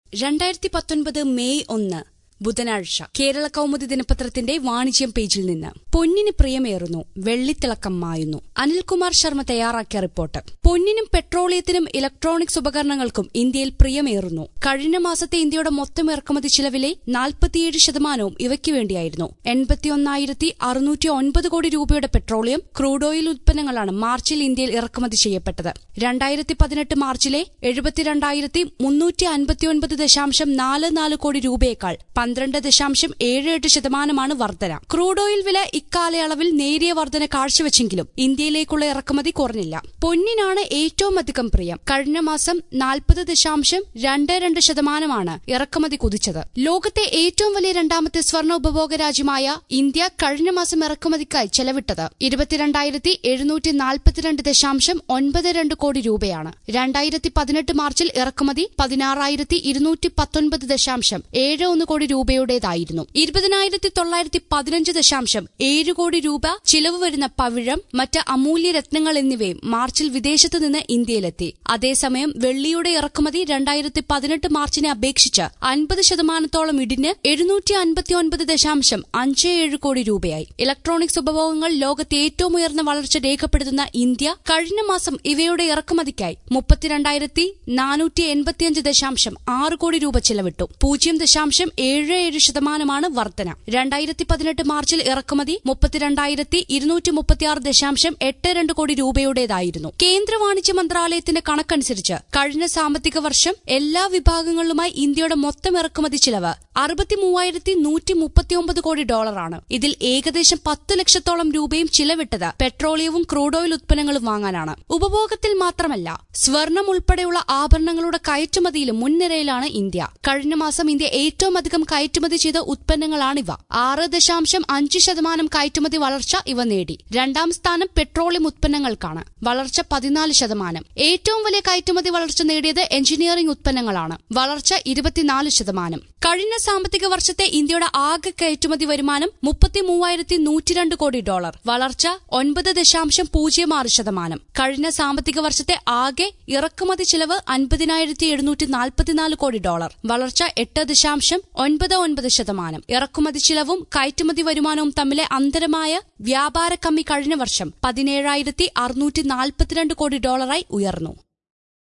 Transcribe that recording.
രണ്ടായിരത്തി പത്തൊൻപത് മെയ് ഒന്ന് ബുധനാഴ്ച കേരള കൗമുദി ദിനപത്രത്തിന്റെ വാണിജ്യം പേജിൽ നിന്ന് പൊന്നിന് പ്രിയമേറുന്നു വെള്ളിത്തിളക്കം മായുന്നു അനിൽകുമാർ ശർമ്മ തയ്യാറാക്കിയ റിപ്പോർട്ട് പൊന്നിനും പെട്രോളിയത്തിനും ഇലക്ട്രോണിക്സ് ഉപകരണങ്ങൾക്കും ഇന്ത്യയിൽ പ്രിയമേറുന്നു കഴിഞ്ഞ മാസത്തെ ഇന്ത്യയുടെ മൊത്തം ഇറക്കുമതി ചിലവിലെ നാൽപ്പത്തിയേഴ് ശതമാനവും ഇവയ്ക്ക് വേണ്ടിയായിരുന്നു എൺപത്തിയൊന്നായിരത്തി അറുന്നൂറ്റി ഒൻപത് കോടി രൂപയുടെ പെട്രോളിയം ക്രൂഡ് ഓയിൽ ഉൽപ്പന്നങ്ങളാണ് മാർച്ചിൽ ഇന്ത്യയിൽ ഇറക്കുമതി ചെയ്യപ്പെട്ടത് രണ്ടായിരത്തി പതിനെട്ട് മാർച്ചിലെ എഴുപത്തിരണ്ടായിരത്തി മുന്നൂറ്റി അൻപത്തിയൊൻപത് ദശാംശം നാല് നാല് കോടി രൂപയേക്കാൾ പന്ത്രണ്ട് ദശാംശം ഏഴ് എട്ട് ശതമാനമാണ് വർധന ക്രൂഡ് ഓയിൽ വില ഇക്കാലയളവിൽ നേരിയ വർധന കാഴ്ചവെച്ചെങ്കിലും ഇന്ത്യയിലേക്കുള്ള ഇറക്കുമതി കുറഞ്ഞില്ല പൊന്നിനാണ് ഏറ്റവും അധികം പ്രിയം കഴിഞ്ഞ മാസം നാൽപ്പത് ദശാംശം രണ്ട് രണ്ട് ശതമാനമാണ് ഇറക്കുമതി കുതിച്ചത് ലോകത്തെ ഏറ്റവും വലിയ രണ്ടാമത്തെ സ്വർണ്ണ ഉപഭോഗ രാജ്യമായ ഇന്ത്യ കഴിഞ്ഞ മാസം ഇറക്കുമതിക്കായി ചെലവിട്ടത് ഇരുപത്തിരണ്ടായിരത്തി എഴുന്നൂറ്റി നാൽപ്പത്തിരണ്ട് ദശാംശം ഒൻപത് രണ്ട് കോടി രൂപയാണ് രണ്ടായിരത്തി പതിനെട്ട് മാർച്ചിൽ ഇറക്കുമതി പതിനാറായിരത്തി ഇരുന്നൂറ്റി പത്തൊൻപത് ദശാംശം ഏഴ് ഒന്ന് കോടി രൂപയുടേതായിരുന്നു ഇരുപതിനായിരത്തി തൊള്ളായിരത്തി പതിനഞ്ച് ദശാംശം ഏഴ് കോടി രൂപ ചിലവ് വരുന്ന പവിഴം മറ്റ് അമൂല്യ രത്നങ്ങൾ എന്നിവയും മാർച്ചിൽ വിദേശത്ത് നിന്ന് ഇന്ത്യയിലെത്തി അതേസമയം വെള്ളിയുടെ ഇറക്കുമതി രണ്ടായിരത്തി പതിനെട്ട് മാർച്ചിനെ അപേക്ഷിച്ച് അൻപത് ശതമാനത്തോളം ഇടിഞ്ഞ് എഴുന്നൂറ്റി അൻപത്തിയൊൻപത് ദശാംശം അഞ്ച് ഏഴ് കോടി രൂപയായി ഇലക്ട്രോണിക്സ് ഉപഭോഗങ്ങൾ ലോകത്തെ ഏറ്റവും ഉയർന്ന വളർച്ച രേഖപ്പെടുത്തുന്ന ഇന്ത്യ കഴിഞ്ഞ മാസം ഇവയുടെ ഇറക്കുമതിക്കായി മുപ്പത്തിരണ്ടായിരത്തി നാനൂറ്റി എൺപത്തിയഞ്ച് ദശാംശം ആറ് കോടി രൂപ ചെലവിട്ടു പൂജ്യം ദശാംശം ഏഴ് ഏഴ് ശതമാനമാണ് വർധന രണ്ടായിരത്തി പതിനെട്ട് മാർച്ചിൽ ഇറക്കുമതി മുപ്പത്തിരണ്ടായിരത്തി ഇരുന്നൂറ്റി മുപ്പത്തിയാറ് ദശാംശം എട്ട് രണ്ട് കോടി രൂപയുടേതായിരുന്നു കേന്ദ്ര വാണിജ്യ മന്ത്രാലയത്തിന്റെ കണക്കനുസരിച്ച് കഴിഞ്ഞ സാമ്പത്തിക വർഷം എല്ലാ വിഭാഗങ്ങളിലുമായി ഇന്ത്യയുടെ മൊത്തം ഇറക്കുമതി ചിലവ് അറുപത്തിമൂവായിരത്തി നൂറ്റി മുപ്പത്തിയൊമ്പത് കോടി ഡോളറാണ് ഇതിൽ ഏകദേശം പത്ത് ലക്ഷത്തോളം രൂപയും ചിലവിട്ടത് പെട്രോളിയവും ക്രൂഡ് ഓയിൽ ഉത്പന്നങ്ങളും വാങ്ങാനാണ് ഉപഭോഗത്തിൽ മാത്രമല്ല സ്വർണം ഉൾപ്പെടെയുള്ള ആഭരണങ്ങളുടെ കയറ്റുമതിയിലും മുൻനിരയിലാണ് ഇന്ത്യ കഴിഞ്ഞ മാസം ഇന്ത്യ ഏറ്റവും അധികം കയറ്റുമതി ചെയ്ത ഉത്പന്നങ്ങളാണിവ ആറ് ദശാംശം അഞ്ച് ശതമാനം കയറ്റുമതി വളർച്ച ഇവ നേടി രണ്ടാം സ്ഥാനം പെട്രോളിയം ഉത്പന്നങ്ങൾക്കാണ് വളർച്ച പതിനാല് ശതമാനം ഏറ്റവും വലിയ കയറ്റുമതി വളർച്ച നേടിയത് എഞ്ചിനീയറിംഗ് ഉത്പന്നങ്ങളാണ് വളർച്ച ഇരുപത്തിനാല് ശതമാനം കഴിഞ്ഞ സാമ്പത്തിക വർഷത്തെ ഇന്ത്യയുടെ ആകെ കയറ്റുമതി വരുമാനം മുപ്പത്തി മൂവായിരത്തി നൂറ്റിരണ്ട് കോടി ഡോളർ വളർച്ച ഒൻപത് ദശാംശം പൂജ്യം ആറ് ശതമാനം കഴിഞ്ഞ സാമ്പത്തിക വർഷത്തെ ആകെ ഇറക്കുമതി ചെലവ് അൻപതിനായിരത്തി എഴുന്നൂറ്റി നാൽപ്പത്തിനാല് കോടി ഡോളർ വളർച്ച എട്ട് ദശാംശം ഒൻപത് ഒൻപത് ശതമാനം ഇറക്കുമതി ചിലവും കയറ്റുമതി വരുമാനവും തമ്മിലെ അന്തരമായ വ്യാപാര കമ്മി കഴിഞ്ഞ വർഷം പതിനേഴായിരത്തി അറുന്നൂറ്റി നാൽപ്പത്തിരണ്ട് കോടി ഡോളറായി ഉയർന്നു